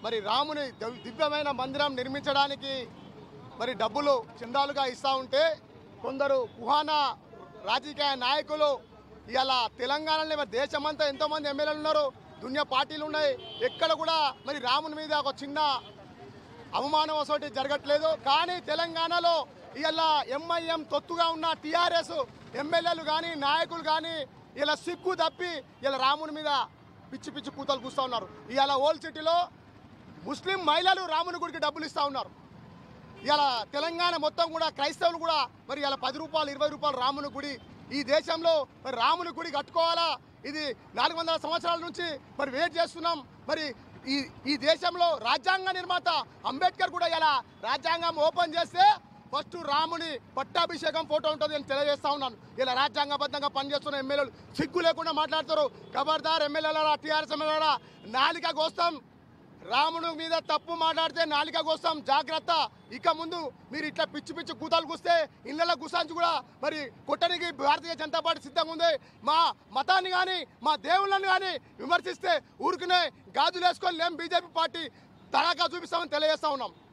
మరి రాముని దివ్- దివ్యమైన మందిరం నిర్మించడానికి మరి డబ్బులు చందాలుగా ఇస్తూ ఉంటే కొందరు కుహానా రాజకీయ నాయకులు ఇలా తెలంగాణలో మరి దేశమంతా ఎంతోమంది ఎమ్మెల్యేలు ఉన్నారు దునియా పార్టీలు ఉన్నాయి ఎక్కడ కూడా మరి రాముని మీద ఒక చిన్న అవమానం అసలు జరగట్లేదు కానీ తెలంగాణలో ఇలా ఎంఐఎం తొత్తుగా ఉన్న టీఆర్ఎస్ ఎమ్మెల్యేలు కానీ నాయకులు కానీ ఇలా సిగ్గు తప్పి ఇలా రాముని మీద పిచ్చి పిచ్చి కూతలు కూస్తూ ఉన్నారు ఇలా ఓల్డ్ సిటీలో ముస్లిం మహిళలు రాముని గుడికి డబ్బులు ఇస్తూ ఉన్నారు ఇలా తెలంగాణ మొత్తం కూడా క్రైస్తవులు కూడా మరి ఇలా పది రూపాయలు ఇరవై రూపాయలు రాముని గుడి ఈ దేశంలో మరి రాముని గుడి కట్టుకోవాలా ఇది నాలుగు వందల సంవత్సరాల నుంచి మరి వెయిట్ చేస్తున్నాం మరి ఈ ఈ దేశంలో రాజ్యాంగ నిర్మాత అంబేద్కర్ కూడా ఇలా రాజ్యాంగం ఓపెన్ చేస్తే ఫస్ట్ రాముని పట్టాభిషేకం ఫోటో ఉంటుంది అని తెలియజేస్తా ఉన్నాను ఇలా రాజ్యాంగబద్ధంగా పనిచేస్తున్న ఎమ్మెల్యేలు సిగ్గు లేకుండా మాట్లాడతారు ఖబర్దార్ ఎమ్మెల్యేల టీఆర్ఎస్ ఎమ్మెల్యేల నాలిక కోస్తాం రాముడు మీద తప్పు మాట్లాడితే నాలిక కోసం జాగ్రత్త ఇక ముందు మీరు ఇట్లా పిచ్చి పిచ్చి కూతాలు కూస్తే ఇళ్ళ గుసాంచి కూడా మరి కొట్టడానికి భారతీయ జనతా పార్టీ సిద్ధంగా ఉంది మా మతాన్ని కానీ మా దేవుళ్ళని కానీ విమర్శిస్తే ఊరుకునే గాజులు వేసుకొని లేం బీజేపీ పార్టీ తడాకా చూపిస్తామని తెలియజేస్తా ఉన్నాం